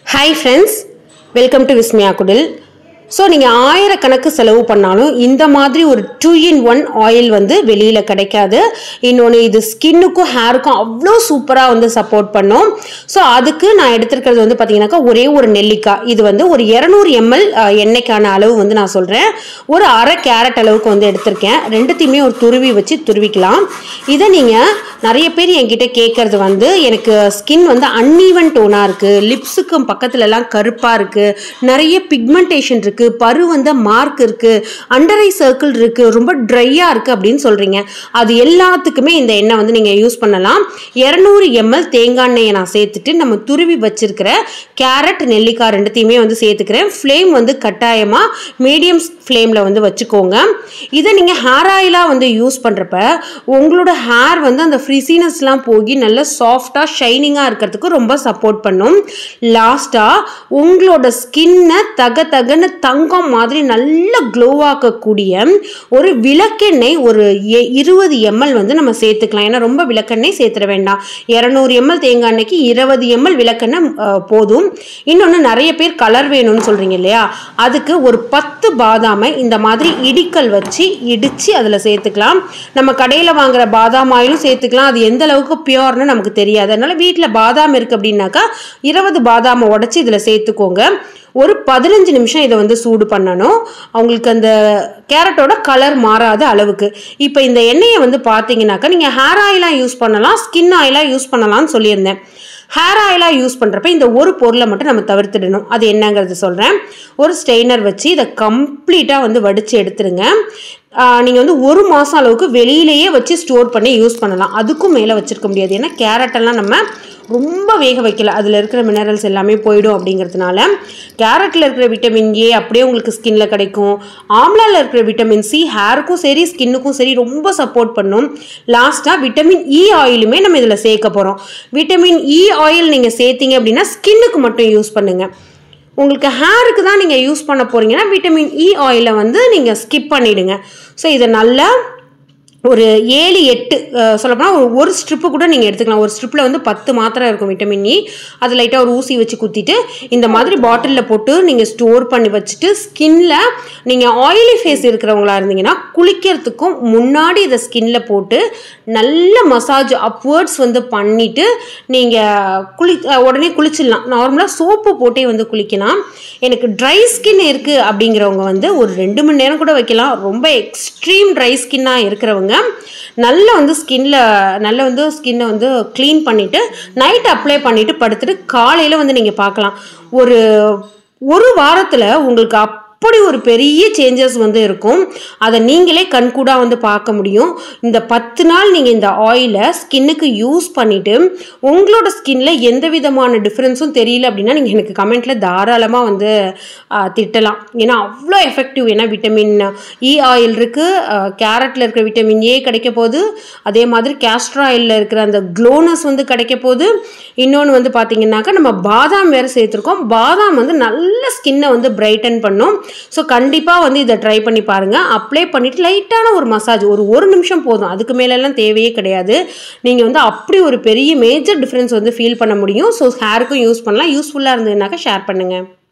hi friends welcome to Vismaya Kudil so நீங்கள் ஆயிரக்கணக்கு செலவு பண்ணாலும் இந்த மாதிரி ஒரு டூ இன் ஒன் ஆயில் வந்து வெளியில் கிடைக்காது இன்னொன்று இது ஸ்கின்னுக்கும் ஹேருக்கும் அவ்வளோ சூப்பராக வந்து சப்போர்ட் பண்ணும் ஸோ அதுக்கு நான் எடுத்திருக்கிறது வந்து பார்த்தீங்கன்னாக்கா ஒரே ஒரு நெல்லிக்காய் இது வந்து ஒரு இரநூறு எம்எல் எண்ணெய்க்கான அளவு வந்து நான் சொல்கிறேன் ஒரு அரை கேரட் அளவுக்கு வந்து எடுத்திருக்கேன் ரெண்டுத்தையுமே ஒரு துருவி வச்சு துருவிக்கலாம் இதை நீங்கள் நிறைய பேர் என்கிட்ட கேட்குறது வந்து எனக்கு ஸ்கின் வந்து அன்ஈவன் டோனாக இருக்குது லிப்ஸுக்கும் பக்கத்துலலாம் கருப்பாக இருக்குது நிறைய பிக்மெண்டேஷன் இருக்குது பரு வந்து மார்க் இருக்குது அண்டர் ஐ சர்க்கிள் இருக்குது ரொம்ப ட்ரையாக இருக்குது அப்படின்னு சொல்கிறீங்க அது எல்லாத்துக்குமே இந்த எண்ணெய் வந்து நீங்கள் யூஸ் பண்ணலாம் இரநூறு எம்எல் தேங்காய் எண்ணெயை நான் சேர்த்துட்டு நம்ம துருவி வச்சிருக்கிற கேரட் நெல்லிக்காய் ரெண்டுத்தையுமே வந்து சேர்த்துக்கிறேன் ஃப்ளேம் வந்து கட்டாயமாக மீடியம் ஃப்ளேமில் வந்து வச்சுக்கோங்க இதை நீங்கள் ஹேர் ஆயிலாக வந்து யூஸ் பண்ணுறப்ப உங்களோட ஹேர் வந்து அந்த ஃப்ரிசினஸ்லாம் போய் நல்ல சாஃப்டாக ஷைனிங்காக இருக்கிறதுக்கு ரொம்ப சப்போர்ட் பண்ணும் லாஸ்ட்டாக உங்களோட ஸ்கின்னை தக தகன்னு தங்கம் மாதிரி நல்ல க்ளோ ஆக்கக்கூடிய ஒரு விளக்கெண்ணெய் ஒரு எ- இருபது எம்எல் வந்து நம்ம சேர்த்துக்கலாம் ஏன்னா ரொம்ப விளக்கெண்ணெய் சேர்த்துட வேண்டாம் இரநூறு எம்எல் தேங்காய் எண்ணெய்க்கு இருபது எம்எல் விளக்கெண்ணெய் அஹ், போதும் இன்னொன்று நிறைய பேர் கலர் வேணும்னு சொல்கிறீங்க இல்லையா அதுக்கு ஒரு பத்து பாதாமை இந்த மாதிரி இடிக்கல் வச்சு இடித்து அதில் சேர்த்துக்கலாம் நம்ம கடையில் வாங்குற பாதாம் ஆயிலும் சேர்த்துக்கலாம் அது எந்த அளவுக்கு பியோர்னு நமக்கு தெரியாது அதனால வீட்டில் பாதாம் இருக்குது அப்படின்னாக்கா இருபது பாதாமை உடச்சி இதில் சேர்த்துக்கோங்க ஒரு பதினஞ்சு நிமிஷம் இதை வந்து சூடு பண்ணணும் அவங்களுக்கு அந்த கேரட்டோட கலர் மாறாத அளவுக்கு இப்போ இந்த எண்ணெயை வந்து பார்த்தீங்கன்னாக்கா நீங்கள் ஹேர் ஆயிலாக யூஸ் பண்ணலாம் ஸ்கின் ஆயிலாக யூஸ் பண்ணலாம்னு சொல்லியிருந்தேன் ஹேர் ஆயிலாக யூஸ் பண்ணுறப்ப இந்த ஒரு பொருளை மட்டும் நம்ம தவிர்த்துடணும் அது என்னங்கிறது சொல்கிறேன் ஒரு ஸ்ட்ரெயினர் வச்சு இதை கம்ப்ளீட்டாக வந்து வடித்து எடுத்துருங்க நீங்கள் வந்து ஒரு மாதம் அளவுக்கு வெளியிலேயே வச்சு ஸ்டோர் பண்ணி யூஸ் பண்ணலாம் அதுக்கும் மேலே வச்சுருக்க முடியாது ஏன்னா கேரட்டெல்லாம் நம்ம ரொம்ப வேக வைக்கல அதில் இருக்கிற மினரல்ஸ் எல்லாமே போயிடும் அப்படிங்கிறதுனால கேரட்டில் இருக்கிற விட்டமின் ஏ அப்படியே உங்களுக்கு ஸ்கின்ல கிடைக்கும் ஆம்லாவில் இருக்கிற விட்டமின் சி ஹேருக்கும் சரி ஸ்கின்னுக்கும் சரி ரொம்ப சப்போர்ட் பண்ணும் லாஸ்ட்டாக விட்டமின் இ ஆயிலுமே நம்ம இதில் சேர்க்க போகிறோம் விட்டமின் இ ஆயில் நீங்கள் சேர்த்தீங்க அப்படின்னா ஸ்கின்னுக்கு மட்டும் யூஸ் பண்ணுங்கள் உங்களுக்கு ஹேருக்கு தான் நீங்கள் யூஸ் பண்ண போகிறீங்கன்னா விட்டமின் இ ஆயிலை வந்து நீங்கள் ஸ்கிப் பண்ணிவிடுங்க ஸோ இதை நல்லா ஒரு ஏழு எட்டு அஹ், சொல்லப்போனால் ஒரு ஒரு ஸ்ட்ரிப்பு கூட நீங்கள் எடுத்துக்கலாம் ஒரு ஸ்ட்ரிப்பில் வந்து பத்து மாத்திரை இருக்கும் விட்டமின் இ அது லைட்டாக ஒரு ஊசி வச்சு குத்திட்டு இந்த மாதிரி பாட்டிலில் போட்டு நீங்கள் ஸ்டோர் பண்ணி வச்சுட்டு ஸ்கின்ல நீங்கள் ஆயிலி ஃபேஸ் இருக்கிறவங்களா இருந்தீங்கன்னா குளிக்கிறதுக்கும் முன்னாடி இதை ஸ்கின்ல போட்டு நல்ல மசாஜ் அப்வர்ட்ஸ் வந்து பண்ணிவிட்டு நீங்கள் குளி அஹ், உடனே குளிச்சிடலாம் நார்மலாக சோப்பு போட்டே வந்து குளிக்கலாம் எனக்கு ட்ரை ஸ்கின் இருக்குது அப்படிங்கிறவங்க வந்து ஒரு ரெண்டு மணி நேரம் கூட வைக்கலாம் ரொம்ப எக்ஸ்ட்ரீம் ட்ரை ஸ்கின்னாக இருக்கிறவங்க நல்லா வந்து ஸ்கின்ல நல்லா வந்து ஸ்கின்னை வந்து க்ளீன் பண்ணிவிட்டு நைட் அப்ளை பண்ணிவிட்டு படுத்துட்டு காலையில் வந்து நீங்கள் பார்க்கலாம் ஒரு ஒரு வாரத்தில் உங்களுக்கு அப்படி ஒரு பெரிய சேஞ்சஸ் வந்து இருக்கும் அதை நீங்களே கண்கூடாக வந்து பார்க்க முடியும் இந்த பத்து நாள் நீங்கள் இந்த ஆயிலை ஸ்கின்னுக்கு யூஸ் பண்ணிவிட்டு உங்களோட ஸ்கின்ல எந்த விதமான டிஃப்ரென்ஸும் தெரியல அப்படின்னா நீங்கள் எனக்கு கமெண்ட்டில் தாராளமாக வந்து ஆ, திட்டலாம் ஏன்னா அவ்வளோ எஃபெக்டிவ் ஏன்னா விட்டமின் இ ஆயில் இருக்குது கேரட்டில் இருக்கிற விட்டமின் ஏ கிடைக்க போகுது அதே மாதிரி கேஸ்ட்ரா ஆயிலில் இருக்கிற அந்த க்ளோனஸ் வந்து கிடைக்க போகுது இன்னொன்று வந்து பார்த்தீங்கன்னாக்கா நம்ம பாதாம் வேறு சேர்த்துருக்கோம் பாதாம் வந்து நல்ல ஸ்கின்னை வந்து பிரைட்டன் பண்ணும் ஸோ கண்டிப்பாக வந்து இதை ட்ரை பண்ணி பாருங்கள் அப்ளை பண்ணிவிட்டு லைட்டான ஒரு மசாஜ் ஒரு ஒரு நிமிஷம் போதும் அதுக்கு மேலெல்லாம் தேவையே கிடையாது நீங்கள் வந்து அப்படி ஒரு பெரிய மேஜர் டிஃப்ரென்ஸ் வந்து ஃபீல் பண்ண முடியும் ஸோ ஹேருக்கும் யூஸ் பண்ணலாம் யூஸ்ஃபுல்லாக இருந்ததுனாக்கா ஷேர் பண்ணுங்கள்